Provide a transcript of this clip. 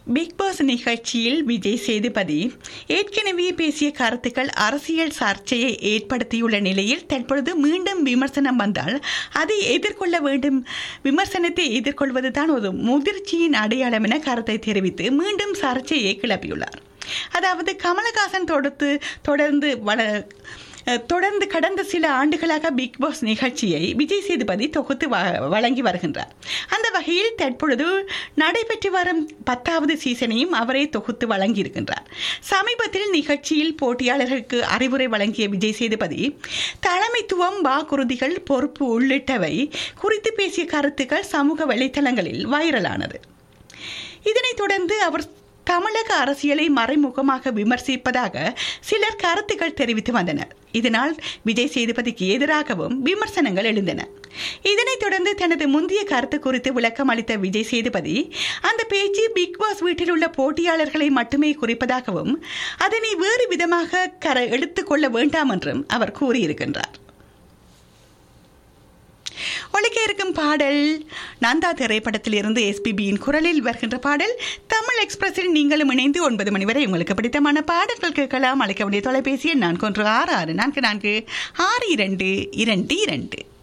big pass நிகழ்ச்சியில் விஜய் சேதுபதி ஏற்கனவே பேசிய கருத்துக்கள் அரசியல் சர்ச்சையை ஏற்படுத்தியுள்ள நிலையில் தற்பொழுது மீண்டும் விமர்சனம் வந்தால் அதை எதிர்கொள்ள வேண்டும் விமர்சனத்தை எதிர்கொள்வது தான் ஒரு முதிர்ச்சியின் அடையாளம் என கருத்தை தெரிவித்து மீண்டும் சர்ச்சையை கிளப்பியுள்ளார் அதாவது கமலஹாசன் தொடுத்து தொடர்ந்து வள தொடர்ந்து கடந்த சில ஆண்டுகளாக பிக் பாஸ் நிகழ்ச்சியை விஜய் சேதுபதி தொகுத்து வ- வழங்கி வருகின்றார் அந்த வகையில் தற்பொழுது நடைபெற்று வரும் பத்தாவது சீசனையும் அவரே தொகுத்து வழங்கியிருக்கின்றார் சமீபத்தில் நிகழ்ச்சியில் போட்டியாளர்களுக்கு அறிவுரை வழங்கிய விஜய் சேதுபதி தலைமைத்துவம் வாக்குறுதிகள் பொறுப்பு உள்ளிட்டவை குறித்து பேசிய கருத்துக்கள் சமூக வலைத்தளங்களில் வைரலானது இதனைத் தொடர்ந்து அவர் தமிழக அரசியலை மறைமுகமாக விமர்சிப்பதாக சிலர் கருத்துக்கள் தெரிவித்து வந்தனர் இதனால் விஜய் சேதுபதிக்கு எதிராகவும் விமர்சனங்கள் எழுந்தன இதனைத் தொடர்ந்து தனது முந்தைய கருத்து குறித்து விளக்கம் அளித்த விஜய் சேதுபதி அந்த பேச்சு பிக் பாஸ் வீட்டில் உள்ள போட்டியாளர்களை மட்டுமே குறிப்பதாகவும் அதனை வேறு விதமாக கர எடுத்துக்கொள்ள வேண்டாம் என்றும் அவர் கூறியிருக்கின்றார் ஒழிக்க இருக்கும் பாடல் நந்தா திரைப்படத்தில் இருந்து எஸ்பிபியின் குரலில் வருகின்ற பாடல் தமிழ் எக்ஸ்பிரஸில் நீங்களும் இணைந்து ஒன்பது மணி வரை உங்களுக்கு பிடித்தமான பாடல்கள் கேட்கலாம் அழைக்க வேண்டிய தொலைபேசி எண் நான்கு ஒன்று ஆறு ஆறு நான்கு நான்கு ஆறு இரண்டு இரண்டு இரண்டு